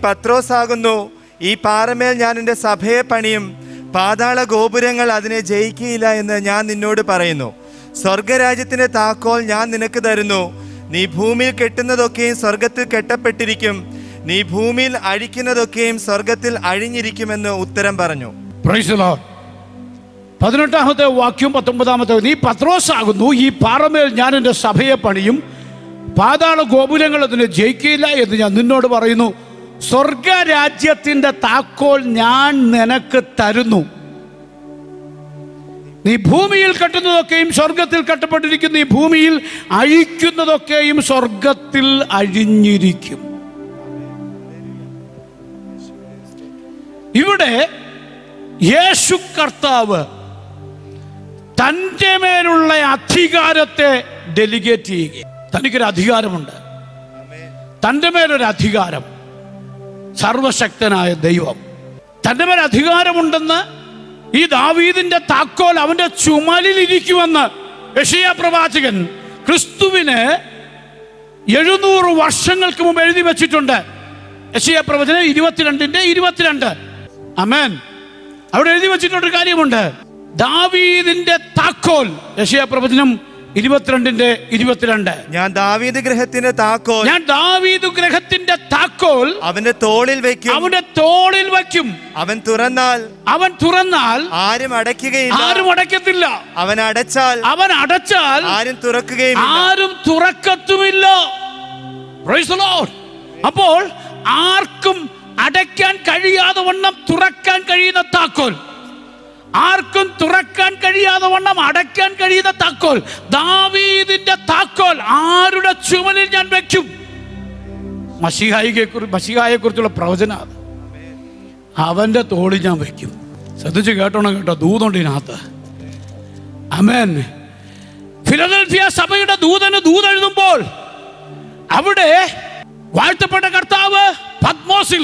പത്രോസ് ആകുന്നു ഈ പാറമേൽ ഞാൻ എൻ്റെ സഭയെ പണിയും പാതാള ഗോപുരങ്ങൾ അതിനെ ജയിക്കുകയില്ല എന്ന് ഞാൻ നിന്നോട് പറയുന്നു സ്വർഗരാജ്യത്തിന്റെ താക്കോൽ ഞാൻ നിനക്ക് തരുന്നു നീ ഭൂമിയിൽ കെട്ടുന്നതൊക്കെയും സ്വർഗത്തിൽ കെട്ടപ്പെട്ടിരിക്കും നീ ഭൂമിയിൽ അഴിക്കുന്നതൊക്കെയും സ്വർഗത്തിൽ അഴിഞ്ഞിരിക്കുമെന്ന് ഉത്തരം പറഞ്ഞു Praise the Lord. പതിനെട്ടാമത്തെ വാക്യം പത്തൊമ്പതാമത്തെ നീ പത്രോസാകുന്നു ഈ പാറമേൽ ഞാൻ എൻ്റെ സഭയെ പണിയും പാതാള ഗോപുരങ്ങൾ അതിനെ ജയിക്കില്ല എന്ന് ഞാൻ നിന്നോട് പറയുന്നു സ്വർഗരാജ്യത്തിൻ്റെ താക്കോൽ ഞാൻ നിനക്ക് തരുന്നു നീ ഭൂമിയിൽ കെട്ടുന്നതൊക്കെയും സ്വർഗത്തിൽ കെട്ടപ്പെട്ടിരിക്കുന്നു ഈ ഭൂമിയിൽ അഴിക്കുന്നതൊക്കെയും സ്വർഗത്തിൽ അഴിഞ്ഞിരിക്കും ഇവിടെ യേശു കർത്താവ് തൻ്റെ മേലുള്ള അധികാരത്തെ ഡെലിഗേറ്റ് ചെയ്യുക തനിക്കൊരു അധികാരമുണ്ട് തൻ്റെ മേലൊരു അധികാരം സർവശക്തനായ ദൈവം തൻ്റെ മേൽ അധികാരമുണ്ടെന്ന് ഈ ദാവീദിന്റെ താക്കോൽ അവന്റെ ചുമലിലിരിക്കുമെന്ന് യഷിയ പ്രവാചകൻ ക്രിസ്തുവിന് എഴുന്നൂറ് വർഷങ്ങൾക്ക് മുമ്പ് എഴുതി വെച്ചിട്ടുണ്ട് യഷിയ പ്രവചനം ഇരുപത്തിരണ്ടിന്റെ ഇരുപത്തിരണ്ട് അമേൻ അവിടെ എഴുതി വെച്ചിട്ടുണ്ട് ഒരു കാര്യമുണ്ട് ദാവീദിന്റെ താക്കോൽ യഷിയ പ്രവചനം ഇരുപത്തിരണ്ടിന്റെ ഇരുപത്തിരണ്ട് ഞാൻ ദാവീദ് ഗ്രഹത്തിന്റെ താക്കോൽ ഞാൻ ദാവീദ് ഗ്രഹത്തിന്റെ താക്കോൽ അവന്റെ തോളിൽ വെക്കും അവന്റെ തോളിൽ വയ്ക്കും അവൻ തുറന്നാൽ അവൻ തുറന്നാൽ ആരും അടയ്ക്കുകയില്ല ആരും അടയ്ക്കത്തില്ല അവൻ അടച്ചാൽ അവൻ അടച്ചാൽ ആരും തുറക്കുകയും ആരും തുറക്കത്തുമില്ല Praise the Lord. അപ്പോൾ ആർക്കും അടയ്ക്കാൻ കഴിയാതെ വണ്ണം തുറക്കാൻ കഴിയുന്ന താക്കോൽ ആർക്കും തുറക്കാൻ കഴിയാതെ വണ്ണം അടയ്ക്കാൻ കഴിയുന്ന താക്കോൽ ദാവീദിന്റെ താക്കോൽ ആരുടെ ചുമലിൽ ഞാൻ വെക്കും മഷിഹായിയെ കുറിച്ച് മഷിഹായെ കുറിച്ചുള്ള പ്രവചന അത് അവന്റെ തോളിൽ ഞാൻ വെക്കും ശ്രദ്ധിച്ച് കേട്ടോണം കേട്ടോ ദൂതുണ്ട് ഇതിനകത്ത് അമേൻ ഫിലദൽഫിയ സഭയുടെ ദൂതന് ദൂതെഴുതുമ്പോൾ അവിടെ വാഴ്ത്തപ്പെട്ട കർത്താവ് പത്മോസിൽ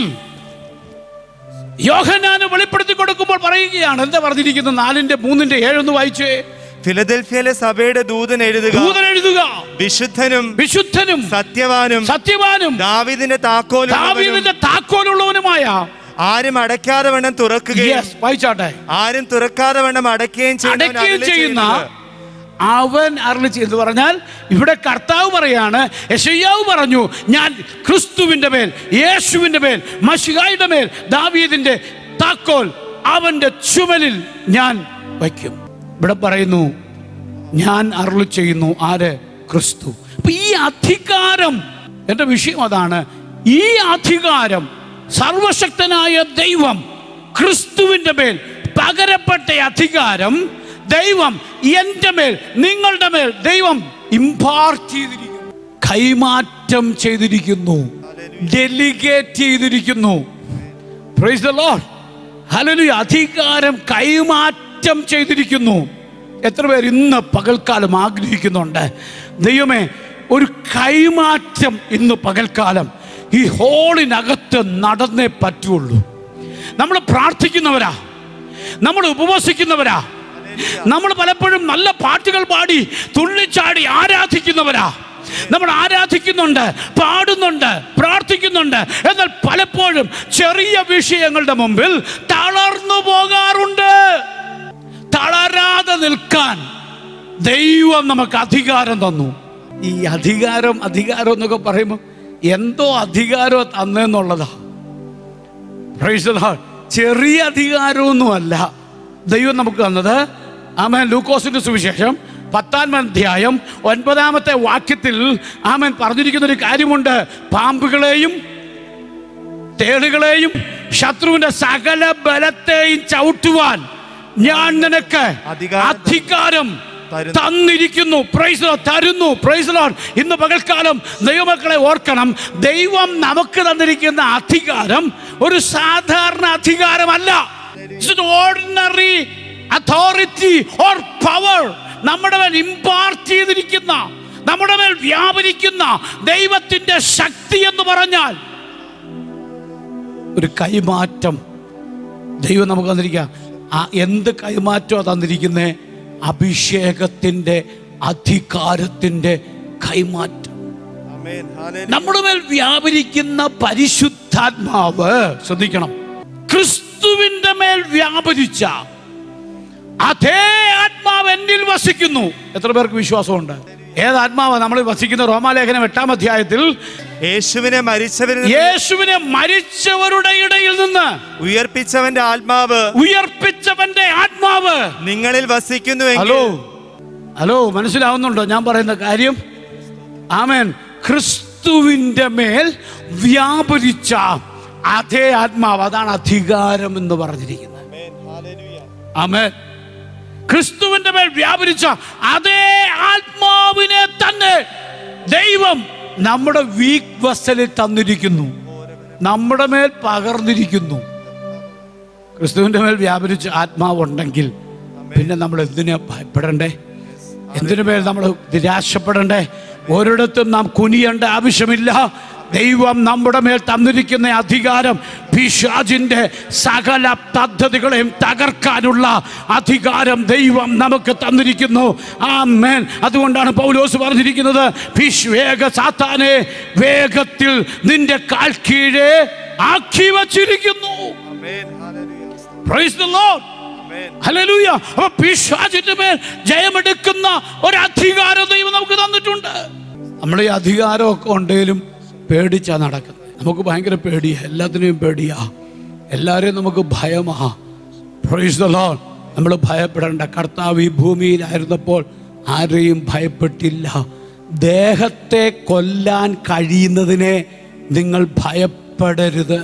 യോഹനാന് വെളിപ്പെടുത്തി കൊടുക്കുമ്പോൾ പറയുകയാണ് എന്താ പറഞ്ഞിരിക്കുന്നത് നാലിന്റെ മൂന്നിന്റെ ഏഴൊന്ന് വായിച്ചേ ഫിലദൽഫിയയിലെ സഭയുടെ ദൂതൻ എഴുതുക ദൂതൻ എഴുതുക വിശുദ്ധനും വിശുദ്ധനും സത്യവാനും സത്യവാനും ദാവീദിന്റെ താക്കോലും ദാവീദിന്റെ താക്കോലുള്ളവനുമായ ആരും അടയ്ക്കാതെ വേണം തുറക്കുകയും യെസ് വായിച്ചാട്ടെ ആരും തുറക്കാതെ വേണം അടയ്ക്കുകയും ചെയ്യുന്നവൻ അടയ്ക്കുകയും അരുളി ചെയ്യുന്ന ചെയ്യുന്നത്. അവൻ അരളി ചെയ്തു പറഞ്ഞാൽ ഇവിടെ കർത്താവ് പറയാണ് യശയ്യാവ് പറഞ്ഞു ഞാൻ ക്രിസ്തുവിന്റെ മേൽ യേശുവിന്റെ മേൽ മഷികായുടെ മേൽ ദാവീദിന്റെ താക്കോൽ അവന്റെ ചുമലിൽ ഞാൻ വയ്ക്കും ഇവിടെ പറയുന്നു ഞാൻ അരുളി ചെയ്യുന്നു ആര് ക്രിസ്തു അപ്പൊ ഈ അധികാരം എന്റെ വിഷയം അതാണ് ഈ അധികാരം സർവശക്തനായ ദൈവം ക്രിസ്തുവിന്റെ മേൽ പകരപ്പെട്ട അധികാരം ദൈവം എൻ്റെ മേൽ നിങ്ങളുടെ മേൽ ദൈവം ഇമ്പാർട്ട് ചെയ്തിരിക്കുന്നു കൈമാറ്റം ചെയ്തിരിക്കുന്നു ഡെലിഗേറ്റ് ചെയ്തിരിക്കുന്നു Praise the Lord. Hallelujah. അധികാരം കൈമാറ്റം ചെയ്തിരിക്കുന്നു എത്ര പേർ ഇന്ന് പകൽക്കാലം ആഗ്രഹിക്കുന്നുണ്ട് ദൈവമേ ഒരു കൈമാറ്റം ഇന്ന് പകൽക്കാലം ഈ ഹോളിനകത്ത് നടന്നേ പറ്റുള്ളൂ നമ്മൾ പ്രാർത്ഥിക്കുന്നവരാ നമ്മൾ ഉപവസിക്കുന്നവരാ നമ്മൾ പലപ്പോഴും നല്ല പാട്ടുകൾ പാടി തുള്ളിച്ചാടി ആരാധിക്കുന്നവരാ നമ്മൾ ആരാധിക്കുന്നുണ്ട് പാടുന്നുണ്ട് പ്രാർത്ഥിക്കുന്നുണ്ട് എന്നാൽ പലപ്പോഴും ചെറിയ വിഷയങ്ങളുടെ മുമ്പിൽ തളർന്നു പോകാറുണ്ട് തളരാതെ നിൽക്കാൻ ദൈവം നമുക്ക് അധികാരം തന്നു ഈ അധികാരം അധികാരം എന്നൊക്കെ പറയുമ്പോൾ എന്തോ അധികാരം തന്നെന്നുള്ളതാ Praise the Lord. ചെറിയ അധികാരമൊന്നുമല്ല ദൈവം നമുക്ക് തന്നത് ആമൻ ലൂക്കോസിന്റെ സുവിശേഷം പത്താം അധ്യായം ഒൻപതാമത്തെ വാക്യത്തിൽ ആമൻ പറഞ്ഞിരിക്കുന്ന ഒരു കാര്യമുണ്ട് പാമ്പുകളെയും തേളുകളെയും ശത്രുവിന്റെ സകല ബലത്തെയും ചവിട്ടുവാൻ ഞാൻ നിനക്ക് അധികാരം അധികാരം തരുന്നു. തന്നിരിക്കുന്നു പ്രൈസ് ലോർഡ്, തരുന്നു പ്രൈസ് ലോർഡ്. ഇന്ന് പകൽക്കാലം ദൈവമക്കളെ ഓർക്കണം ദൈവം നമുക്ക് തന്നിരിക്കുന്ന അധികാരം ഒരു സാധാരണ അധികാരമല്ല ഓർഡിനറി അതോറിറ്റി ഓർ പവർ നമ്മുടെ മേൽ ഇമ്പാർട്ട് ചെയ്തിരിക്കുന്ന നമ്മുടെ മേൽ വ്യാപരിക്കുന്ന ദൈവത്തിന്റെ ശക്തി എന്ന് പറഞ്ഞാൽ ഒരു കൈമാറ്റം ദൈവം നമുക്ക് തന്നിരിക്കുക ആ എന്ത് കൈമാറ്റം തന്നിരിക്കുന്നേ അഭിഷേകത്തിന്റെ അധികാരത്തിന്റെ കൈമാറ്റം ആമേൻ. ഹല്ലേലൂയ. നമ്മുടെ മേൽ വ്യാപരിക്കുന്ന പരിശുദ്ധ പരിശുദ്ധാത്മാവ് ശ്രദ്ധിക്കണം ക്രിസ്തുവിന്റെ മേൽ വ്യാപരിച്ച അതേ ആത്മാവ് എന്നിൽ വസിക്കുന്നു എത്ര പേർക്ക് വിശ്വാസമുണ്ട് ഏത് ആത്മാവ് നമ്മൾ വസിക്കുന്ന റോമാലേഖനം എട്ടാം അധ്യായത്തിൽ യേശുവിനെ മരിച്ചവരിൽ നിന്ന് യേശുവിനെ മരിച്ചവരുടെ ഇടയിൽ നിന്ന് ഉയർപ്പിച്ചവന്റെ ആത്മാവ് ഉയർപ്പിച്ചവന്റെ ആത്മാവ് നിങ്ങളിൽ വസിക്കുന്നുവെങ്കിൽ ഹലോ ഹലോ മനസ്സിലാവുന്നുണ്ടോ ഞാൻ പറയുന്ന കാര്യം ആമേൻ ക്രിസ്തുവിന്റെ മേൽ വ്യാപരിച്ച അതേ ആത്മാവ് അതാണ് അധികാരം എന്ന് പറഞ്ഞിരിക്കുന്നത് ആമേൻ ക്രിസ്തുവിന്റെ മേൽ വ്യാപരിച്ച അതേ ആത്മാവിനെ തന്നെ ദൈവം നമ്മുടെ വീക്ക് വസലിൽ തന്നിരിക്കുന്നു നമ്മുടെ മേൽ പകർന്നിരിക്കുന്നു ക്രിസ്തുവിന്റെ മേൽ വ്യാപരിച്ച ആത്മാവുണ്ടെങ്കിൽ പിന്നെ നമ്മൾ എന്തിനാ ഭയപ്പെടണ്ടേ എന്തിനു മേൽ നമ്മൾ നിരാശപ്പെടണ്ടേ ഒരിടത്തും നാം കുനിയേണ്ട ആവശ്യമില്ല ദൈവം നമ്മുടെ മേൽ തന്നിരിക്കുന്ന അധികാരം പിശാജിന്റെ സകല പദ്ധതികളെയും തകർക്കാനുള്ള അധികാരം ദൈവം നമുക്ക് തന്നിരിക്കുന്നു ആ മേൻ അതുകൊണ്ടാണ് പൗലോസ് പറഞ്ഞിരിക്കുന്നത് പിശ് വേഗ സാത്താനെ വേഗത്തിൽ നിന്റെ കാൽ കീഴെ ആക്കി വച്ചിരിക്കുന്നു Praise the Lord. ഹല്ലേലൂയ അപ്പൊ പിശാചിന്റെ മേൽ ജയമെടുക്കുന്ന ഒരു അധികാരം ദൈവം നമുക്ക് തന്നിട്ടുണ്ട് നമ്മൾ ഈ അധികാരമൊക്കെ ഉണ്ടെങ്കിലും പേടിച്ചാ നടക്കുന്നത് നമുക്ക് ഭയങ്കര പേടിയാ എല്ലാത്തിനെയും പേടിയാ എല്ലാവരെയും നമുക്ക് ഭയമാ പ്രൈസ് ദ ലോർഡ് നമ്മൾ ഭയപ്പെടേണ്ട കർത്താവ് ഈ ഭൂമിയിലായിരുന്നപ്പോൾ ആരെയും ഭയപ്പെട്ടില്ല ദേഹത്തെ കൊല്ലാൻ കഴിയുന്നതിനെ നിങ്ങൾ ഭയപ്പെടരുത്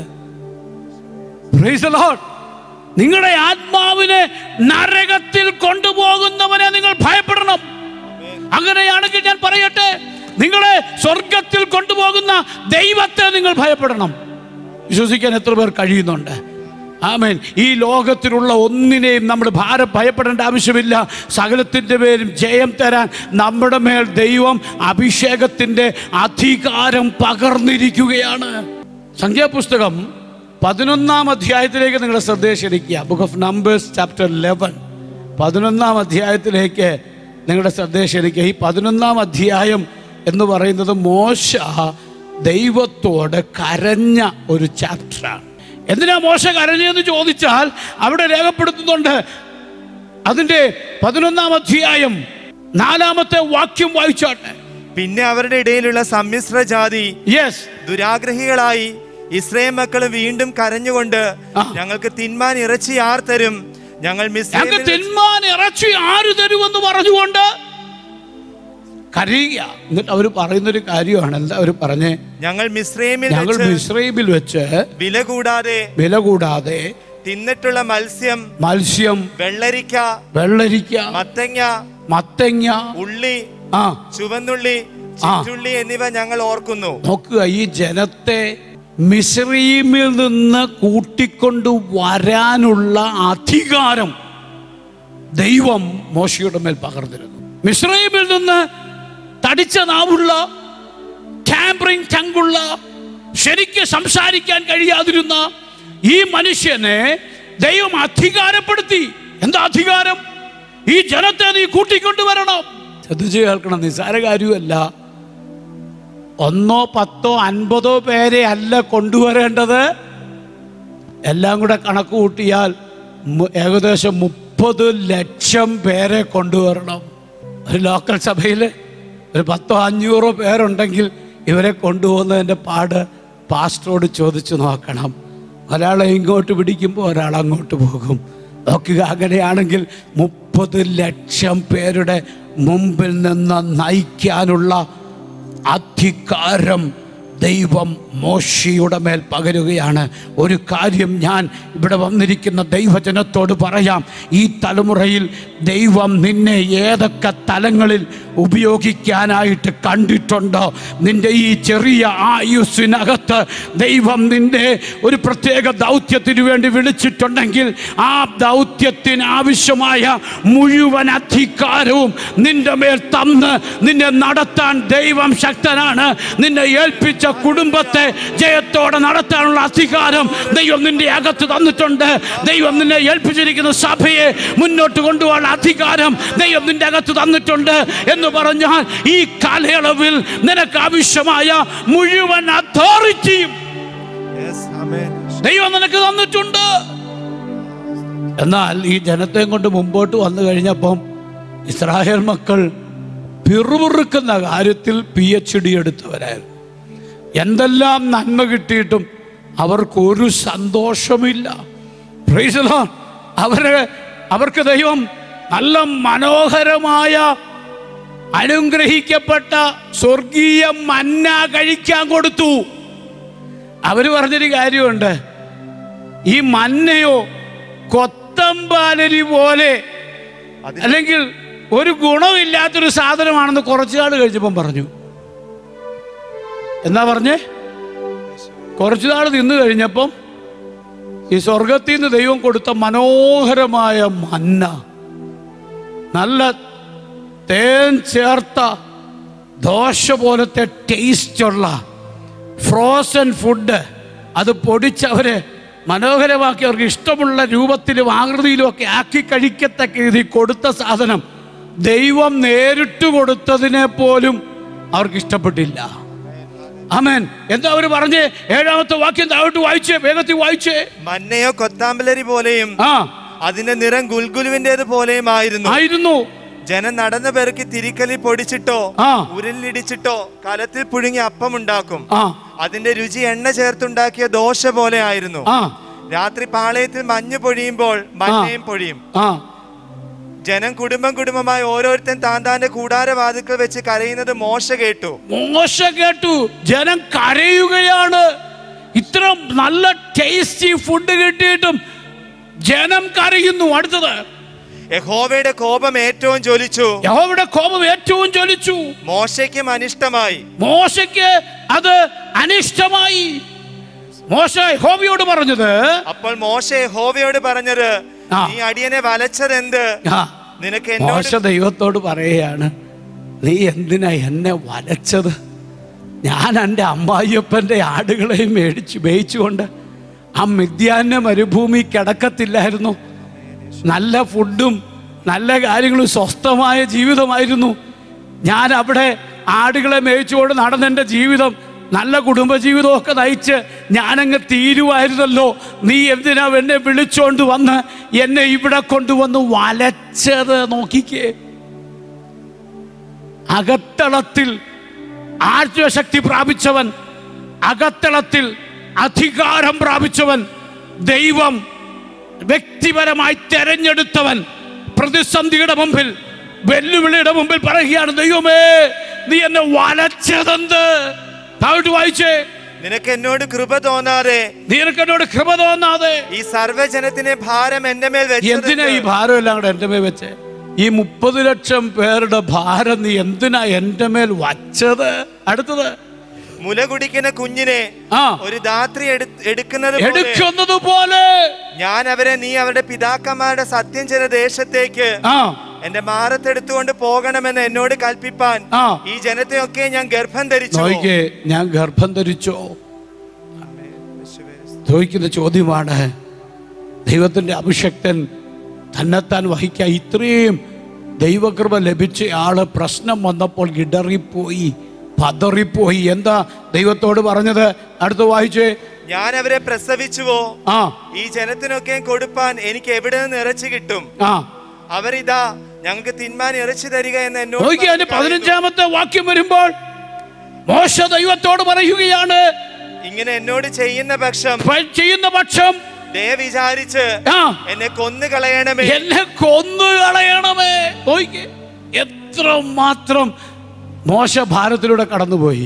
Praise the Lord. നിങ്ങളുടെ ആത്മാവിനെ നരകത്തിൽ കൊണ്ടുപോകുന്നവനെ നിങ്ങൾ ഭയപ്പെടണം അങ്ങനെയാണെങ്കിൽ ഞാൻ പറയട്ടെ നിങ്ങളെ സ്വർഗത്തിൽ കൊണ്ടുപോകുന്ന ദൈവത്തെ നിങ്ങൾ ഭയപ്പെടണം വിശ്വസിക്കാൻ എത്ര പേർ കഴിയുന്നുണ്ട് ആമേൻ ഈ ലോകത്തിലുള്ള ഒന്നിനെയും നമ്മൾ ഭാരം ഭയപ്പെടേണ്ട ആവശ്യമില്ല സകലത്തിൻ്റെ പേരും ജയം തരാൻ നമ്മുടെ മേൽ ദൈവം അഭിഷേകത്തിൻ്റെ അധികാരം പകർന്നിരിക്കുകയാണ് സംഖ്യാപുസ്തകം പതിനൊന്നാം അധ്യായത്തിലേക്ക് നിങ്ങളുടെ ശ്രദ്ധയെ ക്ഷണിക്കുക book of numbers chapter eleven പതിനൊന്നാം അധ്യായത്തിലേക്ക് നിങ്ങളുടെ ശ്രദ്ധയെ ക്ഷണിക്കുക ഈ പതിനൊന്നാം അധ്യായം എന്ന് പറയുന്നത് മോശ ദൈവത്തോട് കരഞ്ഞ ഒരു ചാപ്റ്ററാണ് എന്തിനാ മോശ കരഞ്ഞെന്ന് ചോദിച്ചാൽ അവിടെ രേഖപ്പെടുത്തുന്നുണ്ട് അതിൻ്റെ പതിനൊന്നാം അധ്യായം നാലാമത്തെ വാക്യം വായിച്ചാട്ടെ പിന്നെ അവരുടെ ഇടയിലുള്ള സമ്മിശ്ര ജാതി യെസ് ദുരാഗ്രഹികളായി ഇസ്രയേൽ മക്കൾ വീണ്ടും കരഞ്ഞുകൊണ്ട് ആ. ഞങ്ങൾക്ക് തിന്മാൻ ഇറച്ചി ആർ തരും ഞങ്ങൾ ഞങ്ങൾക്ക് മിസ്രൈമിൽ തിന്മാൻ ഇറച്ചി ആര് തരുമെന്ന് പറഞ്ഞുകൊണ്ട് കരയുക എന്നിട്ട് അവർ പറയുന്നൊരു കാര്യമാണ് എന്താ അവർ പറഞ്ഞേ ഞങ്ങൾ മിസ്രൈമിൽ ഞങ്ങൾ വെച്ച് മിശ്രൈമിൽ വെച്ച് വില കൂടാതെ വില കൂടാതെ തിന്നിട്ടുള്ള മത്സ്യം മത്സ്യം വെള്ളരിക്ക വെള്ളരിക്ക മത്തങ്ങ മത്തങ്ങ ഉള്ളി ആ ചുവന്നുള്ളി ചുറ്റുള്ളി എന്നിവ ഞങ്ങൾ ഓർക്കുന്നു നോക്കുക ഈ ജനത്തെ മിശ്രീമിൽ നിന്ന് കൂട്ടിക്കൊണ്ട് വരാനുള്ള അധികാരം ദൈവം മോശയുടെ മേൽ പകർന്നിരുന്നു മിശ്രീമിൽ നിന്ന് തടിച്ച നാവുള്ള ടാമ്പറിംഗ് ചങ്കുള്ള ശരിക്ക് സംസാരിക്കാൻ കഴിയാതിരുന്ന ഈ മനുഷ്യനെ ദൈവം അധികാരപ്പെടുത്തി എന്താ അധികാരം ഈ ജനത്തെ നീ കൂട്ടിക്കൊണ്ടുവരണം ശ്രദ്ധിച്ചു കേൾക്കണം നിസ്സാര കാര്യമല്ല ഒന്നോ പത്തോ അൻപതോ പേരെ അല്ല കൊണ്ടുവരേണ്ടത് എല്ലാം കൂടെ കണക്ക് കൂട്ടിയാൽ മു- ഏകദേശം മുപ്പത് ലക്ഷം പേരെ കൊണ്ടുവരണം ഒരു ലോക്കൽ സഭയിൽ ഒരു പത്തോ അഞ്ഞൂറോ പേരുണ്ടെങ്കിൽ ഇവരെ കൊണ്ടുപോകുന്നതിൻ്റെ പാട് പാസ്റ്ററോട് ചോദിച്ചു നോക്കണം ഒരാളെ ഇങ്ങോട്ട് പിടിക്കുമ്പോൾ ഒരാൾ അങ്ങോട്ട് പോകും നോക്കുക അങ്ങനെയാണെങ്കിൽ മുപ്പത് ലക്ഷം പേരുടെ മുമ്പിൽ നിന്ന് നയിക്കാനുള്ള അധികാരം ദൈവം മോശയുടെ മേൽ പകരുകയാണ് ഒരു കാര്യം ഞാൻ ഇവിടെ വന്നിരിക്കുന്ന ദൈവജനത്തോട് പറയാം ഈ തലമുറയിൽ ദൈവം നിന്നെ ഏതൊക്കെ തലങ്ങളിൽ ഉപയോഗിക്കാനായിട്ട് കണ്ടിട്ടുണ്ടോ നിന്റെ ഈ ചെറിയ ആയുസ്സിനകത്ത് ദൈവം നിന്നെ ഒരു പ്രത്യേക ദൗത്യത്തിന് വേണ്ടി വിളിച്ചിട്ടുണ്ടെങ്കിൽ ആ ദൗത്യത്തിന് ആവശ്യമായ മുഴുവൻ അധികാരവും നിന്റെ മേൽ തന്ന് നിന്നെ നടത്താൻ ദൈവം ശക്തനാണ് നിന്നെ ഏൽപ്പിച്ച കുടുംബത്തെ ജയത്തോടെ നടത്താനുള്ള അധികാരം ദൈവം നിന്റെ അകത്ത് തന്നിട്ടുണ്ട് ദൈവം നിന്നെ ഏൽപ്പിച്ചിരിക്കുന്ന സഭയെ മുന്നോട്ട് കൊണ്ടുപോകാനുള്ള അധികാരം ദൈവം നിന്റെ അകത്ത് തന്നിട്ടുണ്ട് എന്ന് പറഞ്ഞാൽ ഈ കാലയളവിൽ നിനക്ക് ആവശ്യമായ മുഴുവൻ അതോറിറ്റിയും Yes, amen. ദൈവം നിനക്ക് തന്നിട്ടുണ്ട് എന്നാൽ ഈ ജനത്തെയും കൊണ്ട് മുമ്പോട്ട് വന്നു കഴിഞ്ഞപ്പം ഇസ്രായേൽ മക്കൾ പിറുപിറുക്കുന്ന കാര്യത്തിൽ പി എച്ച് ഡി എടുത്തവരായിരുന്നു എന്തെല്ലാം നന്മ കിട്ടിയിട്ടും അവർക്കൊരു സന്തോഷമില്ല Praise the Lord. അവരെ അവർക്ക് ദൈവം നല്ല മനോഹരമായ അനുഗ്രഹിക്കപ്പെട്ട സ്വർഗീയ മന്ന കഴിക്കാൻ കൊടുത്തു അവര് പറഞ്ഞൊരു കാര്യമുണ്ട് ഈ മന്നയോ കൊത്തമ്പാലരി പോലെ അതിന് അല്ലെങ്കിൽ ഒരു ഗുണമില്ലാത്തൊരു സാധനമാണെന്ന് കുറച്ചു നാൾ കഴിഞ്ഞപ്പം പറഞ്ഞു എന്നാ പറഞ്ഞേ കുറച്ചു നാൾ തിന്നു കഴിഞ്ഞപ്പം ഈ സ്വർഗത്തിൽ നിന്ന് ദൈവം കൊടുത്ത മനോഹരമായ മന്ന നല്ല തേൻ ചേർത്ത ദോശ പോലത്തെ ടേസ്റ്റുള്ള ഫ്രോസൺ ഫുഡ് അത് പൊടിച്ചവര് മനോഹരമാക്കി അവർക്ക് ഇഷ്ടമുള്ള രൂപത്തിലും ആകൃതിയിലും ഒക്കെ ആക്കി കഴിക്കത്തക്ക രീതിയിൽ കൊടുത്ത സാധനം ദൈവം നേരിട്ട് കൊടുത്തതിനെ പോലും അവർക്ക് ഇഷ്ടപ്പെട്ടില്ല ആമേൻ എന്താ അവർ പറഞ്ഞേ ഏഴാമത്തെ വാക്യം താഴോട്ട് വായിച്ചേ വേഗത്തിൽ വായിച്ചേ മന്നയോ കൊത്താമ്പലരി പോലെയും ആ അതിന്റെ നിറം ഗുൽഗുലുവിന്റേത് പോലെയും ആയിരുന്നു ആയിരുന്നു ജനം നടന്നു പെറുക്കി തിരിക്കലിൽ പൊടിച്ചിട്ടോ ആ ഉരുളിടിച്ചിട്ടോ കലത്തിൽ പുഴുങ്ങി അപ്പമുണ്ടാക്കും ആ അതിന്റെ രുചി എണ്ണ ചേർത്തുണ്ടാക്കിയ ദോശ പോലെ ആയിരുന്നു ആ രാത്രി പാളയത്തിൽ മഞ്ഞ് പൊഴിയുമ്പോൾ മഞ്ഞയും പൊഴിയും ആ ജനം കുടുംബം കുടുംബമായി ഓരോരുത്തൻ താൻ താന്റെ കൂടാരവാതിക്കൽ വെച്ച് കരയുന്നത് മോശ കേട്ടു മോശ കേട്ടു ജനം കരയുകയാണ് ഇത്ര നല്ല ടേസ്റ്റി ഫുഡ് കിട്ടിയിട്ടും ജനം കരയുന്നു അടുത്തത് യഹോവയുടെ കോപം ഏറ്റവും ജ്വലിച്ചു യഹോവയുടെ കോപം ഏറ്റവും ജ്വലിച്ചു മോശയ്ക്കും അനിഷ്ടമായി മോശയ്ക്ക് അത് അനിഷ്ടമായി മോശ യഹോവയോട് പറഞ്ഞത് അപ്പോൾ മോശ യഹോവയോട് പറഞ്ഞത് ആ. നീ അടിയനെ വലച്ചതെന്ത് ആ, നിനക്ക് എന്നോട് മോശ ദൈവത്തോട് പറയുകയാണ് നീ എന്തിനാ എന്നെ വലച്ചത് ഞാൻ എൻ്റെ അമ്മായിയപ്പൻ്റെ ആടുകളെയും മേടിച്ച് മേയിച്ചുകൊണ്ട് ആ മിഥ്യാന്ന മരുഭൂമി കിടക്കത്തില്ലായിരുന്നു നല്ല ഫുഡും നല്ല കാര്യങ്ങളും സ്വസ്ഥമായ ജീവിതമായിരുന്നു ഞാൻ അവിടെ ആടുകളെ മേയിച്ചുകൊണ്ട് നടന്നെൻ്റെ ജീവിതം നല്ല കുടുംബജീവിതമൊക്കെ നയിച്ച് ഞാനങ്ങ് തീരുമായിരുന്നല്ലോ നീ എന്തിനാ എന്നെ വിളിച്ചോണ്ട് വന്ന് എന്നെ ഇവിടെ കൊണ്ടുവന്ന് വലച്ചത് നോക്കിക്കേ അകത്തളത്തിൽ ആത്മശക്തി പ്രാപിച്ചവൻ അകത്തളത്തിൽ അധികാരം പ്രാപിച്ചവൻ ദൈവം വ്യക്തിപരമായി തെരഞ്ഞെടുത്തവൻ പ്രതിസന്ധിയുടെ മുമ്പിൽ വെല്ലുവിളിയുടെ മുമ്പിൽ പറയുകയാണ് ദൈവമേ നീ എന്നെ വലച്ചതെന്ത് താഴോട്ട് വായിച്ചേ നിനക്ക് എന്നോട് കൃപ തോന്നാതെ നീ എനിക്ക് എന്നോട് കൃപ തോന്നാതെ ഈ സർവ്വജനത്തിന്റെ ഭാരം എന്റെ മേൽ എന്തിനാ ഈ വെച്ചത് ഭാരം എല്ലാം കൂടെ എൻ്റെ മേൽ വെച്ചേ ഈ മുപ്പത് ലക്ഷം പേരുടെ ഭാരം നീ എന്തിനാ എൻ്റെ മേൽ വച്ചത് അടുത്തത് മുല കുടിക്കുന്ന കുഞ്ഞിനെ ആ ഒരു ധാത്രി എടു- എടുക്കുന്നത് പോലെ എടുക്കുന്നത് പോലെ ഞാൻ അവരെ നീ അവരുടെ പിതാക്കന്മാരുടെ സത്യം ചെയ്ത ദേശത്തേക്ക് ആ എന്റെ മാറത്തെടുത്തുകൊണ്ട് പോകണമെന്ന് എന്നോട് കൽപ്പിപ്പാൻ ആ ഈ ജനത്തെയൊക്കെ ഞാൻ ഗർഭം ധരിച്ചു നോയിക്കേ ഞാൻ ഗർഭം ധരിച്ചോ ചോദിക്കുന്ന ചോദ്യമാണ് ദൈവത്തിന്റെ അഭിഷക്തൻ തന്നെത്താൻ വഹിക്കാൻ ഇത്രയും ദൈവകൃപ ലഭിച്ച ആള് പ്രശ്നം വന്നപ്പോൾ ഇടറിപ്പോയി പതറിപ്പോയി എന്താ ദൈവത്തോട് പറഞ്ഞത് അടുത്ത് വായിച്ചേ ഞാൻ അവരെ പ്രസവിച്ചുവോ ആ ഈ ജനത്തിനൊക്കെ കൊടുപ്പാൻ എനിക്ക് എവിടെ നിന്ന് ഇറച്ചി കിട്ടും ആ അവരിതാ ഞങ്ങൾക്ക് തിന്മാൻ ഇറച്ചി തരിക എന്ന് എന്നോട് നോക്കി അതിന്റെ പറയുന്നു. പതിനഞ്ചാമത്തെ വാക്യം വരുമ്പോൾ മോശ ദൈവത്തോട് പറയുകയാണ് ഇങ്ങനെ എന്നോട് ചെയ്യുന്ന പക്ഷം "ഫ- ചെയ്യുന്ന പക്ഷം ദേ വിചാരിച്ച് ആ എന്നെ കൊന്നു കളയണമേ എന്നെ കൊന്നു കളയണമേ നോക്കിക്കേ എത്ര മാത്രം മോശ ഭാരത്തിലൂടെ കടന്നുപോയി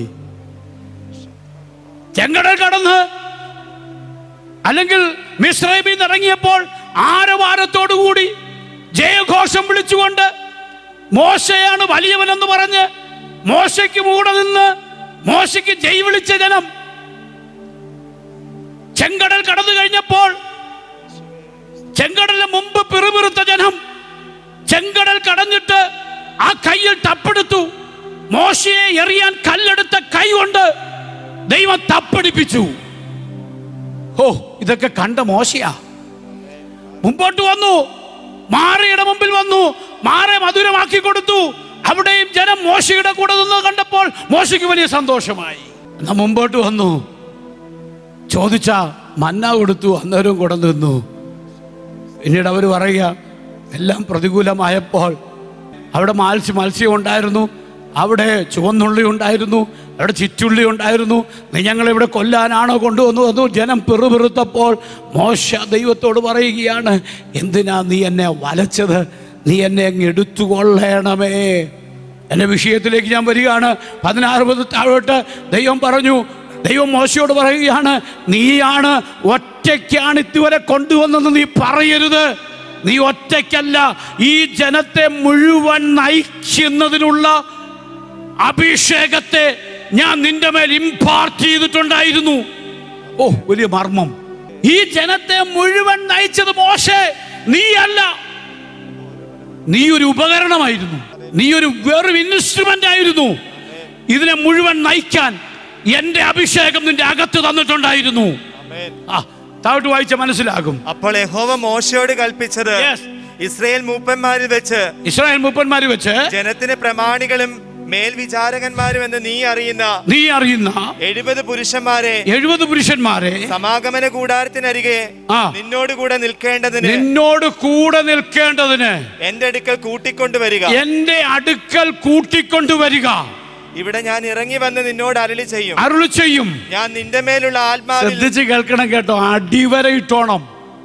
ചെങ്കടൽ കടന്ന് അല്ലെങ്കിൽ മിശ്രൈമിൽ നിന്ന് ഇറങ്ങിയപ്പോൾ ആരവാരത്തോടുകൂടി ജയഘോഷം വിളിച്ചുകൊണ്ട് മോശയാണ് വലിയവനെന്ന് പറഞ്ഞ് മോശയ്ക്ക് കൂടെ നിന്ന് മോശയ്ക്ക് ജയ് വിളിച്ച ജനം ചെങ്കടൽ കടന്നു കഴിഞ്ഞപ്പോൾ ചെങ്കടലിന് മുമ്പ് പിറുപിറുത്ത ജനം ചെങ്കടൽ കടഞ്ഞിട്ട് ആ കയ്യിൽ തപ്പെടുത്തു മോശയെ എറിയാൻ കല്ലെടുത്ത കൈ കൊണ്ട് ദൈവം തപ്പടിപ്പിച്ചു ഓ ഇതൊക്കെ കണ്ട മോശയാ മുമ്പോട്ട് വന്നു മാറയുടെ മുമ്പിൽ വന്നു മാറെ മധുരമാക്കി കൊടുത്തു അവിടെയും ജനം മോശയുടെ കൂടെ നിന്ന് കണ്ടപ്പോൾ മോശയ്ക്ക് വലിയ സന്തോഷമായി എന്നാ മുമ്പോട്ട് വന്നു ചോദിച്ച മന്ന കൊടുത്തു അന്നേരം കൂടെ നിന്നു പിന്നീട് അവർ പറയുക എല്ലാം പ്രതികൂലമായപ്പോൾ അവിടെ മാത്സ്യ മത്സ്യം ഉണ്ടായിരുന്നു അവിടെ ചുവന്നുള്ളി ഉണ്ടായിരുന്നു അവിടെ ചിറ്റുള്ളി ഉണ്ടായിരുന്നു നീ ഞങ്ങളെ ഇവിടെ കൊല്ലാനാണോ കൊണ്ടുവന്നു വന്നു ജനം പിറുപിറുത്തപ്പോൾ മോശ ദൈവത്തോട് പറയുകയാണ് എന്തിനാ നീ എന്നെ വലച്ചത് നീ എന്നെ അങ്ങ് എടുത്തുകൊള്ളണമേ എൻ്റെ വിഷയത്തിലേക്ക് ഞാൻ വരികയാണ് പതിനാറ് മുതൽ താഴോട്ട് ദൈവം പറഞ്ഞു ദൈവം മോശയോട് പറയുകയാണ് നീയാണ് ഒറ്റയ്ക്കാണ് ഇതുവരെ കൊണ്ടുവന്നെന്ന് നീ പറയരുത് നീ ഒറ്റയ്ക്കല്ല ഈ ജനത്തെ മുഴുവൻ നയിക്കുന്നതിനുള്ള അഭിഷേകത്തെ ഞാൻ നിന്റെ മേൽ ഇമ്പാർട്ട് ചെയ്തിട്ടുണ്ടായിരുന്നു ഓ വലിയ മർമ്മം ഈ ജനത്തെ മുഴുവൻ നയിച്ചത് മോശെ നീയല്ല നീ ഒരു ഉപകരണമായിരുന്നു നീ ഒരു വെറും ഇൻസ്ട്രുമെന്റ് ആയിരുന്നു ഇതിനെ മുഴുവൻ നയിക്കാൻ എന്റെ അഭിഷേകം നിന്റെ അകത്ത് തന്നിട്ടുണ്ടായിരുന്നു ആ താഴോട്ട് വായിച്ച മനസ്സിലാകും അപ്പോൾ യഹോവ മോശയോട് കൽപ്പിച്ചത് Yes. ഇസ്രയേൽ മൂപ്പന്മാരിൽ വെച്ച് ഇസ്രായേൽ മൂപ്പന്മാര് വെച്ച് ജനത്തിന് പ്രമാണികളും മേൽവിചാരകന്മാരും എന്ന് നീ അറിയുന്ന നീ അറിയുന്ന എഴുപത് പുരുഷന്മാരെ എഴുപത് പുരുഷന്മാരെ സമാഗമന കൂടാരത്തിനരികെ ആ. നിന്നോട് കൂടെ നിൽക്കേണ്ടതിന് നിന്നോട് കൂടെ നിൽക്കേണ്ടതിന് എന്റെ അടുക്കൽ കൂട്ടിക്കൊണ്ടുവരിക എന്റെ അടുക്കൽ കൂട്ടിക്കൊണ്ടുവരിക ഇവിടെ ഞാൻ ഇറങ്ങി വന്ന് നിന്നോട് അരളി ചെയ്യും അരുളി ചെയ്യും ഞാൻ നിന്റെ മേലുള്ള ആത്മാവിൽ ശ്രദ്ധിച്ച് കേൾക്കണം കേട്ടോ അടിവര ഇട്ടോണം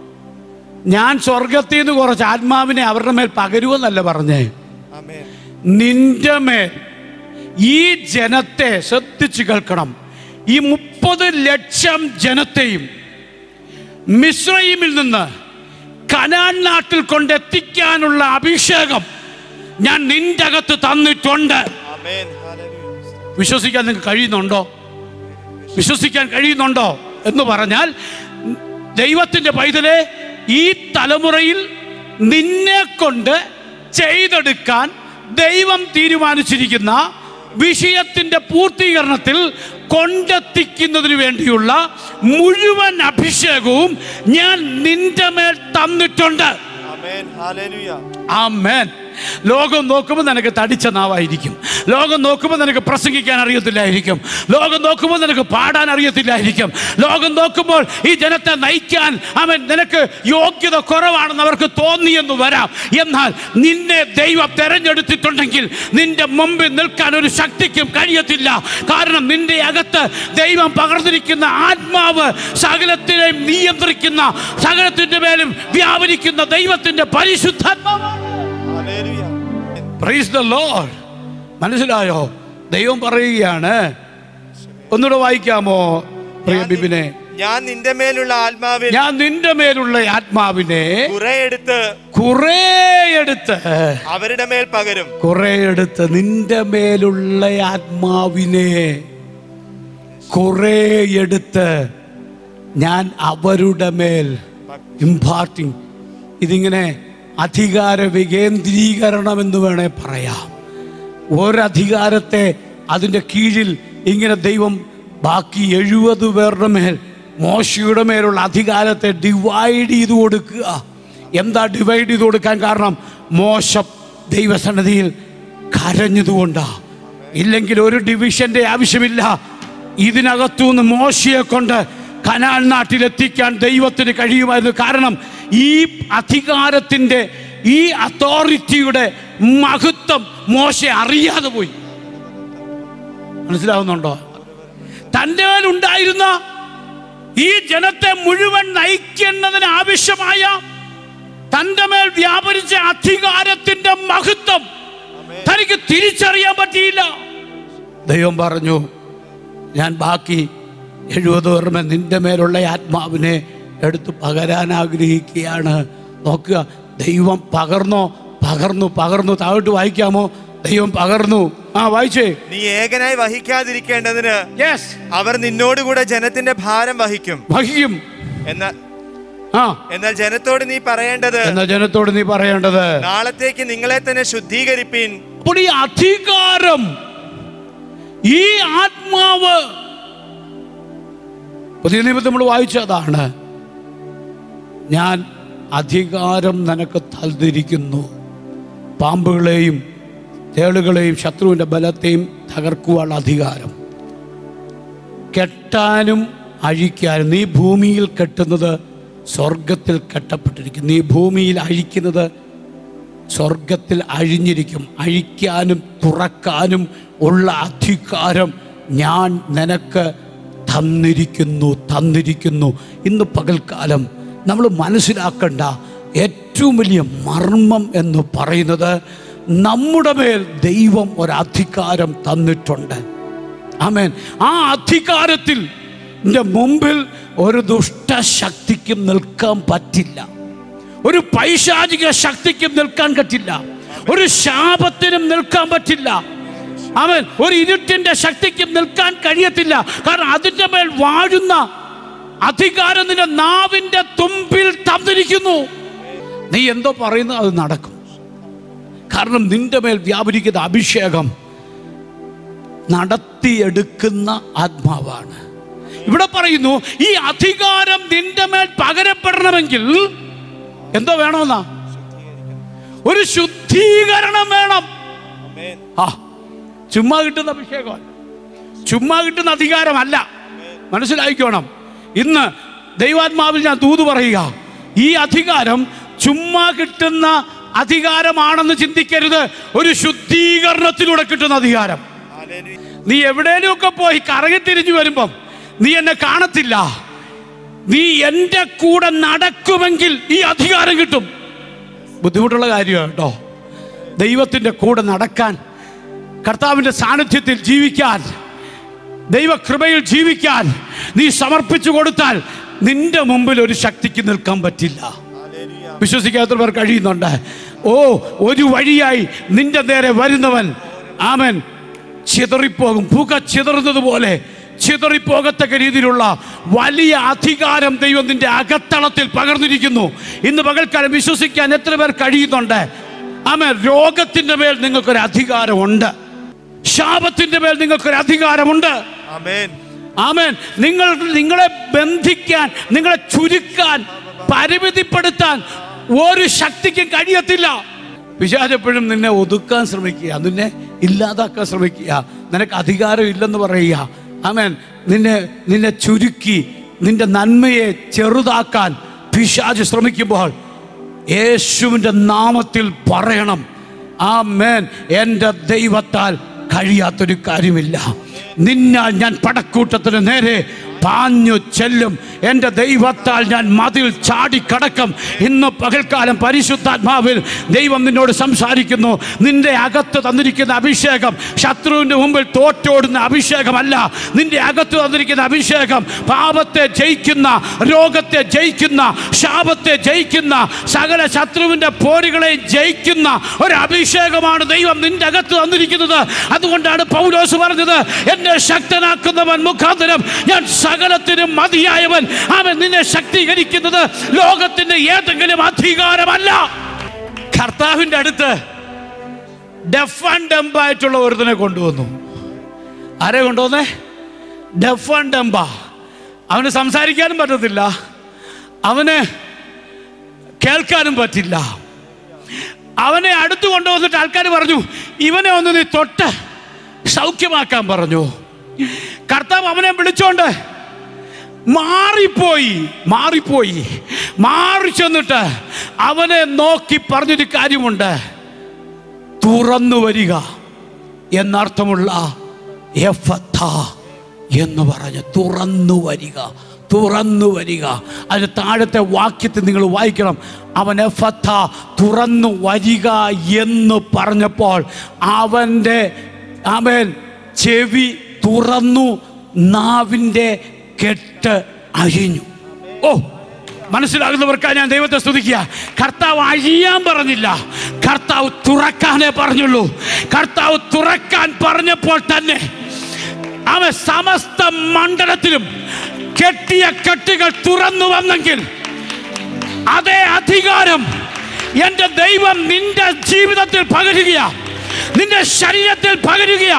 ഞാൻ സ്വർഗത്തിൽ നിന്ന് കുറച്ച് ആത്മാവിനെ അവരുടെ മേൽ പകരുമെന്നല്ല പറഞ്ഞേ ആമേൻ. നിന്റെ മേൽ ഈ ജനത്തെ ശ്രദ്ധിച്ച് കേൾക്കണം ഈ മുപ്പത് ലക്ഷം ജനത്തെയും മിശ്രയിമിൽ നിന്ന് കനാൻ നാട്ടിൽ കൊണ്ടെത്തിക്കാനുള്ള അഭിഷേകം ഞാൻ നിന്റെ അകത്ത് തന്നിട്ടുണ്ട് ആമേൻ. ഹല്ലേലൂയ. വിശ്വസിക്കാൻ നിങ്ങൾക്ക് കഴിയുന്നുണ്ടോ വിശ്വസിക്കാൻ കഴിയുന്നുണ്ടോ എന്ന് പറഞ്ഞാൽ ദൈവത്തിൻ്റെ പൈതലെ ഈ തലമുറയിൽ നിന്നെ കൊണ്ട് ചെയ്തെടുക്കാൻ ദൈവം തീരുമാനിച്ചിരിക്കുന്ന വിഷയത്തിൻ്റെ പൂർത്തീകരണത്തിൽ കൊണ്ടെത്തിക്കുന്നതിന് വേണ്ടിയുള്ള മുഴുവൻ അഭിഷേകവും ഞാൻ നിന്റെ മേൽ തന്നിട്ടുണ്ട് ആമേൻ. ഹല്ലേലൂയ. ആമേൻ ലോകം നോക്കുമ്പോൾ നിനക്ക് തടിച്ച നാവായിരിക്കും ലോകം നോക്കുമ്പോൾ നിനക്ക് പ്രസംഗിക്കാൻ അറിയത്തില്ലായിരിക്കും ലോകം നോക്കുമ്പോൾ നിനക്ക് പാടാൻ അറിയത്തില്ലായിരിക്കും ലോകം നോക്കുമ്പോൾ ഈ ജനത്തെ നയിക്കാൻ അവൻ നിനക്ക് യോഗ്യത കുറവാണെന്ന് അവർക്ക് തോന്നിയെന്ന് വരാം എന്നാൽ നിന്നെ ദൈവം തെരഞ്ഞെടുത്തിട്ടുണ്ടെങ്കിൽ നിന്റെ മുമ്പിൽ നിൽക്കാൻ ഒരു ശക്തിക്കും കഴിയത്തില്ല കാരണം നിന്റെ അകത്ത് ദൈവം പകർന്നിരിക്കുന്ന ആത്മാവ് സകലത്തിനെയും നിയന്ത്രിക്കുന്ന സകലത്തിന്റെ മേലും വ്യാപരിക്കുന്ന ദൈവത്തിന്റെ പരിശുദ്ധാത്മാവാണ് ഹല്ലേലൂയ. പ്രൈസ് ദ ലോർഡ് മനസ്സിലായോ ദൈവം പറയുകയാണ് ഒന്നുകൂടെ വായിക്കാമോ പ്രിയ ഞാൻ നി- ബിബിനെ ഞാൻ നിന്റെ മേലുള്ള ആത്മാവിൽ ഞാൻ നിന്റെ മേലുള്ള ആത്മാവിനെ കുറെ എടുത്ത് കുറേ എടുത്ത് അവരുടെ മേൽ പകരും കുറേ എടുത്ത് നിന്റെ മേലുള്ള ആത്മാവിനെ കുറേ എടുത്ത് ഞാൻ അവരുടെ മേൽ ഇമ്പാർട്ടിങ് ഇതിങ്ങനെ അധികാര വികേന്ദ്രീകരണം എന്ന് വേണേ പറയാം ഒരധികാരത്തെ അതിൻ്റെ കീഴിൽ ഇങ്ങനെ ദൈവം ബാക്കി എഴുപത് പേരുടെ മേൽ മോശയുടെ മേലുള്ള അധികാരത്തെ ഡിവൈഡ് ചെയ്ത് കൊടുക്കുക എന്താ ഡിവൈഡ് ചെയ്ത് കൊടുക്കാൻ കാരണം മോശ ദൈവസന്നിധിയിൽ കരഞ്ഞതുകൊണ്ടാ ഇല്ലെങ്കിൽ ഒരു ഡിവിഷന്റെ ആവശ്യമില്ല ഇതിനകത്തുനിന്ന് മോശയെ കൊണ്ട് കനാൻ നാട്ടിലെത്തിക്കാൻ ദൈവത്തിന് കഴിയുമായിരുന്നു കാരണം ഈ അധികാരത്തിൻ്റെ ഈ അതോറിറ്റിയുടെ മഹത്വം മോശ അറിയാതെ പോയി മനസ്സിലാവുന്നുണ്ടോ തൻ്റെ മേലുണ്ടായിരുന്ന ഈ ജനത്തെ മുഴുവൻ നയിക്കുന്നതിന് ആവശ്യമായ തൻ്റെ മേൽ വ്യാപരിച്ച അധികാരത്തിന്റെ മഹത്വം തനിക്ക് തിരിച്ചറിയാൻ പറ്റിയില്ല ദൈവം പറഞ്ഞു ഞാൻ ബാക്കി എഴുപത് ഓർമ്മ നിന്റെ മേലുള്ള ആത്മാവിനെ എടുത്ത് പകരാൻ ആഗ്രഹിക്കുകയാണ് നോക്കുക ദൈവം പകർന്നോ പകർന്നു പകർന്നു താഴോട്ട് വായിക്കാമോ ദൈവം പകർന്നു ആ വായിച്ചേ നീ ഏകനായി വഹിക്കാതിരിക്കേണ്ടതിന് യെസ് അവർ നിന്നോടുകൂടെ ജനത്തിന്റെ ഭാരം വഹിക്കും വഹിക്കും എന്നാൽ ആ എന്നാൽ ജനത്തോട് നീ പറയേണ്ടത് എന്ന ജനത്തോട് നീ പറയേണ്ടത് നാളത്തേക്ക് നിങ്ങളെ തന്നെ ശുദ്ധീകരിപ്പീൻ അപ്പോൾ ഈ അധികാരം ഈ ആത്മാവ് പുതിയ നിയമത്തിൽ നമ്മൾ വായിച്ചതാണ് ഞാൻ അധികാരം നിനക്ക് തന്നിരിക്കുന്നു പാമ്പുകളെയും തേളുകളെയും ശത്രുവിൻ്റെ ബലത്തെയും തകർക്കുവാനുള്ള അധികാരം കെട്ടാനും അഴിക്കാനും നീ ഭൂമിയിൽ കെട്ടുന്നത് സ്വർഗത്തിൽ കെട്ടപ്പെട്ടിരിക്കും നീ ഭൂമിയിൽ അഴിക്കുന്നത് സ്വർഗത്തിൽ അഴിഞ്ഞിരിക്കും അഴിക്കാനും തുറക്കാനും ഉള്ള അധികാരം ഞാൻ നിനക്ക് തന്നിരിക്കുന്നു തന്നിരിക്കുന്നു ഇന്ന് പകൽക്കാലം നമ്മൾ മനസ്സിലാക്കേണ്ട ഏറ്റവും വലിയ മർമ്മം എന്ന് പറയുന്നത് നമ്മുടെ മേൽ ദൈവം ഒരധികാരം തന്നിട്ടുണ്ട് ആമേൻ ആ അധികാരത്തിൽ ന്റെ മുമ്പിൽ ഒരു ദുഷ്ടശക്തിക്കും നിൽക്കാൻ പറ്റില്ല ഒരു പൈശാചിക ശക്തിക്കും നിൽക്കാൻ പറ്റില്ല ഒരു ശാപത്തിനും നിൽക്കാൻ പറ്റില്ല അവൻ ഒരു ഇരുട്ടിന്റെ ശക്തിക്കും നിൽക്കാൻ കഴിയത്തില്ല കാരണം അതിന്റെ മേൽ വാഴുന്ന അധികാരം നിന്റെ നാവിന്റെ തുമ്പിൽ തന്നിരിക്കുന്നു നീ എന്തോ പറയുന്നു അത് നടക്കും കാരണം നിന്റെ മേൽ വ്യാപരിക്കുന്ന അഭിഷേകം നടത്തിയെടുക്കുന്ന ആത്മാവാണ് ഇവിടെ പറയുന്നു ഈ അധികാരം നിന്റെ മേൽ പകരപ്പെടണമെങ്കിൽ എന്തോ വേണമെന്നാ ഒരു ശുദ്ധീകരണം വേണം ആ ചുമ്മാ കിട്ടുന്ന അഭിഷേകമല്ല ചുമ്മാ കിട്ടുന്ന അധികാരമല്ല മനസ്സിലായിക്കോണം ഇന്ന് ദൈവാത്മാവിൽ ഞാൻ തൂത് പറയുക ഈ അധികാരം ചുമ്മാ കിട്ടുന്ന അധികാരമാണെന്ന് ചിന്തിക്കരുത് ഒരു ശുദ്ധീകരണത്തിലൂടെ കിട്ടുന്ന അധികാരം നീ എവിടേലുമൊക്കെ പോയി കറങ്ങി തിരിഞ്ഞു വരുമ്പം നീ എന്നെ കാണത്തില്ല നീ എൻ്റെ കൂടെ നടക്കുമെങ്കിൽ ഈ അധികാരം കിട്ടും ബുദ്ധിമുട്ടുള്ള കാര്യമാണ് കേട്ടോ ദൈവത്തിൻ്റെ കൂടെ നടക്കാൻ കർത്താവിൻ്റെ സാന്നിധ്യത്തിൽ ജീവിക്കാൻ ദൈവകൃപയിൽ ജീവിക്കാൻ നീ സമർപ്പിച്ചു കൊടുത്താൽ നിന്റെ മുമ്പിൽ ഒരു ശക്തിക്ക് നിൽക്കാൻ പറ്റില്ല വിശ്വസിക്കാത്തവർ കഴിയുന്നുണ്ട് ഓ ഒരു വഴിയായി നിന്റെ നേരെ വരുന്നവൻ ആമൻ ചിതറിപ്പോകും പുക ചിതറുന്നത് പോലെ ചിതറിപ്പോകത്തക്ക രീതിയിലുള്ള വലിയ അധികാരം ദൈവം നിന്റെ അകത്തളത്തിൽ പകർന്നിരിക്കുന്നു ഇന്ന് പകൽക്കാലം വിശ്വസിക്കാൻ എത്ര പേർ കഴിയുന്നുണ്ട് ആമൻ രോഗത്തിന്റെ മേൽ നിങ്ങൾക്കൊരു അധികാരമുണ്ട് ശാപത്തിന്റെ മേൽ നിങ്ങൾക്കൊരു അധികാരമുണ്ട് ആമേൻ ആമേൻ നിങ്ങൾ നിങ്ങളെ ബന്ധിക്കാൻ നിങ്ങളെ ചുരുക്കാൻ പരിമിതിപ്പെടുത്താൻ ഒരു ശക്തിക്കും കഴിയത്തില്ല വിചാരപ്പോഴും നിന്നെ ഒതുക്കാൻ ശ്രമിക്കുക നിന്നെ ഇല്ലാതാക്കാൻ ശ്രമിക്കുക നിനക്ക് അധികാരം ഇല്ലെന്ന് പറയുക ആമേൻ നിന്നെ നിന്നെ ചുരുക്കി നിന്റെ നന്മയെ ചെറുതാക്കാൻ പിശാജ് ശ്രമിക്കുമ്പോൾ യേശുവിൻ്റെ നാമത്തിൽ പറയണം ആ മേൻ എൻ്റെ ദൈവത്താൽ കഴിയാത്തൊരു കാര്യമില്ല നിന്നാൽ ഞാൻ പടക്കൂട്ടത്തിന് നേരെ പാഞ്ഞു ചെല്ലും എൻ്റെ ദൈവത്താൽ ഞാൻ മതിൽ ചാടിക്കടക്കും ഇന്ന് പകൽക്കാലം പരിശുദ്ധാത്മാവിൽ ദൈവം നിന്നോട് സംസാരിക്കുന്നു നിന്റെ അകത്ത് തന്നിരിക്കുന്ന അഭിഷേകം ശത്രുവിൻ്റെ മുമ്പിൽ തോറ്റോടുന്ന അഭിഷേകമല്ല നിന്റെ അകത്ത് തന്നിരിക്കുന്ന അഭിഷേകം പാപത്തെ ജയിക്കുന്ന രോഗത്തെ ജയിക്കുന്ന ശാപത്തെ ജയിക്കുന്ന സകല ശത്രുവിൻ്റെ പോരുകളെ ജയിക്കുന്ന ഒരു അഭിഷേകമാണ് ദൈവം നിന്റെ അകത്ത് തന്നിരിക്കുന്നത് അതുകൊണ്ടാണ് പൗലോസ് പറഞ്ഞത് എന്നെ ശക്തനാക്കുന്നവൻ മുഖാന്തരം ഞാൻ സകലത്തിനും മതിയായവൻ അവൻ നിന്നെ ശക്തീകരിക്കുന്നത് ലോകത്തിന്റെ ഏതെങ്കിലും അധികാരമല്ല കർത്താവിന്റെ അടുത്ത് ഡെഫ് ആൻഡ് ഡംബ് ആയിട്ടുള്ള ഒരുത്തനെ കൊണ്ടുവന്നു ആരെ കൊണ്ടുവന്നേ ഡെഫ് ആൻഡ് ഡംബ അവന് സംസാരിക്കാനും പറ്റത്തില്ല അവന് കേൾക്കാനും പറ്റില്ല അവനെ അടുത്ത് കൊണ്ടുവന്നിട്ട് ആൾക്കാർ പറഞ്ഞു ഇവനെ ഒന്ന് നീ തൊട്ട് സൗഖ്യമാക്കാൻ പറഞ്ഞു കർത്താവ് അവനെ വിളിച്ചോണ്ട് മാറിപ്പോയി മാറിപ്പോയി മാറി ചെന്നിട്ട് അവനെ നോക്കി പറഞ്ഞൊരു കാര്യമുണ്ട് തുറന്നു വരിക എന്നർത്ഥമുള്ള എഫത്ത എന്ന് പറഞ്ഞ് തുറന്നു വരിക തുറന്നു വരിക അതിന് താഴത്തെ വാക്യത്തിൽ നിങ്ങൾ വായിക്കണം അവൻ എഫത്ത തുറന്നു വരിക എന്ന് പറഞ്ഞപ്പോൾ അവൻ്റെ അവൻ ചെവി തുറന്നു നാവിൻ്റെ കെട്ട് അഴിഞ്ഞു ഓ മനസ്സിലാകുന്നവർക്കാണ് ഞാൻ ദൈവത്തെ സ്തുതിക്കുക കർത്താവ് അഴിയാൻ പറഞ്ഞില്ല കർത്താവ് തുറക്കാനേ പറഞ്ഞുള്ളൂ കർത്താവ് തുറക്കാൻ പറഞ്ഞപ്പോൾ തന്നെ അവൻ സമസ്ത മണ്ഡലത്തിലും കെട്ടിയ കെട്ടുകൾ തുറന്നു വന്നെങ്കിൽ അതേ അധികാരം എൻ്റെ ദൈവം നിന്റെ ജീവിതത്തിൽ പകരുകയാ നിന്റെ ശരീരത്തിൽ പകരുകയാ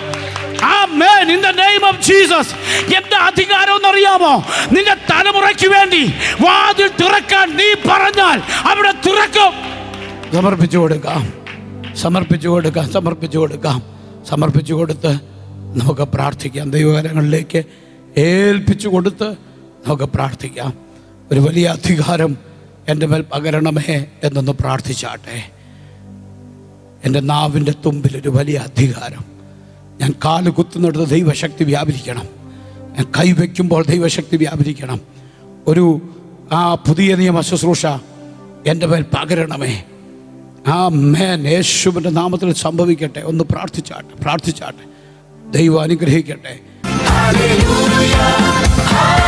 Amen. In the name of Jesus. എന്താ അധികാരം എന്നറിയാമോ നിന്റെ തലമുറയ്ക്ക് വേണ്ടി വാതിൽ തുറക്കാൻ നീ പറഞ്ഞാൽ അവിടെ തുറക്കും സമർപ്പിച്ചു കൊടുക്കാം സമർപ്പിച്ചു കൊടുക്കാം സമർപ്പിച്ചു കൊടുക്കാം സമർപ്പിച്ചു കൊടുത്ത് നമുക്ക് പ്രാർത്ഥിക്കാം ദൈവകാലങ്ങളിലേക്ക് ഏൽപ്പിച്ചു കൊടുത്ത് നമുക്ക് പ്രാർത്ഥിക്കാം ഒരു വലിയ അധികാരം എൻ്റെ മേൽ പകരണമേ എന്നൊന്ന് പ്രാർത്ഥിച്ചാട്ടെ എൻ്റെ നാവിൻ്റെ തുമ്പിൽ ഒരു വലിയ അധികാരം ഞാൻ കാല് കുത്തുന്നിടത്ത് ദൈവശക്തി വ്യാപരിക്കണം ഞാൻ കൈവയ്ക്കുമ്പോൾ ദൈവശക്തി വ്യാപരിക്കണം ഒരു ആ പുതിയ നിയമ ശുശ്രൂഷ എൻ്റെ മേൽ പകരണമേ ആ മേൻ യേശുവിൻ്റെ നാമത്തിൽ സംഭവിക്കട്ടെ ഒന്ന് പ്രാർത്ഥിച്ചാട്ടെ പ്രാർത്ഥിച്ചാട്ടെ ദൈവം അനുഗ്രഹിക്കട്ടെ Hallelujah.